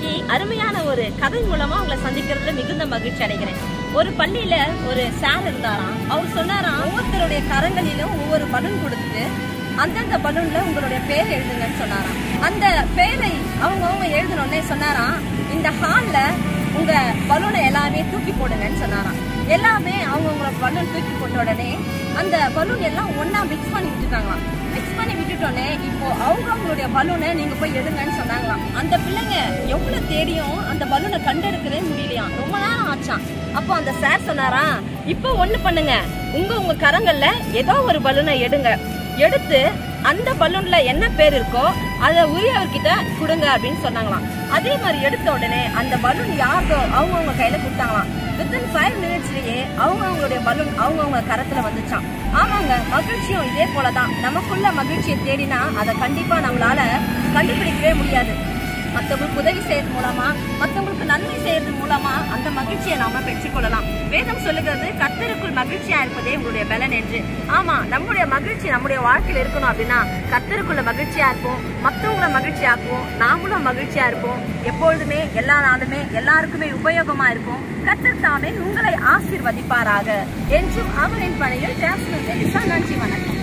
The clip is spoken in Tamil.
இன்னைக்கு அருமையான ஒரு கதை மூலமா உங்களை சந்திக்கிறதுல மிகுந்த மகிழ்ச்சி அடைகிறேன் ஒரு பள்ளியில ஒரு சார் இருந்தாராம் அவர் சொன்னாராம் ஒவ்வொருத்தருடைய கரங்களிலும் ஒவ்வொரு பலூன் கொடுத்துட்டு அந்தந்த பலூன்ல உங்களுடைய பேர் எழுதுங்கன்னு சொன்னாராம் அந்த பேரை அவங்கவங்க எழுதினோடனே சொன்னாராம் இந்த ஹால்ல உங்க பலூனை எல்லாமே தூக்கி போடுங்கன்னு சொன்னாராம் எல்லாமே அவங்கவுங்களோட பலூன் தூக்கி போட்ட உடனே அந்த பலூன் எல்லாம் ஒண்ணா மிக்ஸ் பண்ணி விட்டுட்டாங்களாம் மிக்ஸ் பண்ணி விட்டுட்டோன்னே இப்போ அவங்க அவங்களுடைய பலூனை நீங்க போய் எடுங்கன்னு சொன்னாங்களாம் அந்த பிள்ளைங்க எவ்வளவு தேடியும் அந்த பலூனை கண்டெடுக்கவே முடியலையாம் ரொம்ப நேரம் ஆச்சாம் அப்போ அந்த சார் சொன்னாராம் இப்போ ஒண்ணு பண்ணுங்க உங்க உங்க கரங்கள்ல ஏதோ ஒரு பலூனை எடுங்க எடுத்து அந்த பலூன்ல என்ன பேர் இருக்கோ அதை உரியவர்கிட்ட கொடுங்க அப்படின்னு சொன்னாங்களாம் அதே மாதிரி எடுத்த உடனே அந்த பலூன் யாருக்கோ அவங்கவுங்க கையில கொடுத்தாங்களாம் வித்தின் ஃபைவ் மினிட்ஸ்லயே அவங்க அவங்களுடைய பலூன் அவங்கவுங்க கரத்துல வந்துச்சாம் ஆமாங்க மகிழ்ச்சியும் இதே போலதான் நமக்குள்ள மகிழ்ச்சியை தேடினா அதை கண்டிப்பா நம்மளால கண்டுபிடிக்கவே முடியாது மத்தவங்களுக்கு உதவி செய்யறது மூலமா மத்தவங்களுக்கு நன்மை செய்யறது மூலமா அந்த மகிழ்ச்சியை நாம பெற்றுக்கொள்ளலாம் வேதம் சொல்லுகிறது கர்த்தருக்குள் மகிழ்ச்சியா இருப்பதே உங்களுடைய பலன் என்று ஆமா நம்முடைய மகிழ்ச்சி நம்முடைய வாழ்க்கையில இருக்கணும் அப்படின்னா கர்த்தருக்குள்ள மகிழ்ச்சியா இருப்போம் மத்தவங்கள மகிழ்ச்சியாக்குவோம் நாமளும் மகிழ்ச்சியா இருப்போம் எப்பொழுதுமே எல்லா நாளுமே எல்லாருக்குமே உபயோகமா இருப்போம் கர்த்தர் தாமே உங்களை ஆசீர்வதிப்பாராக என்றும் அவரின் பணியில் ஜாஸ்மின் எலிசா நன்றி வணக்கம்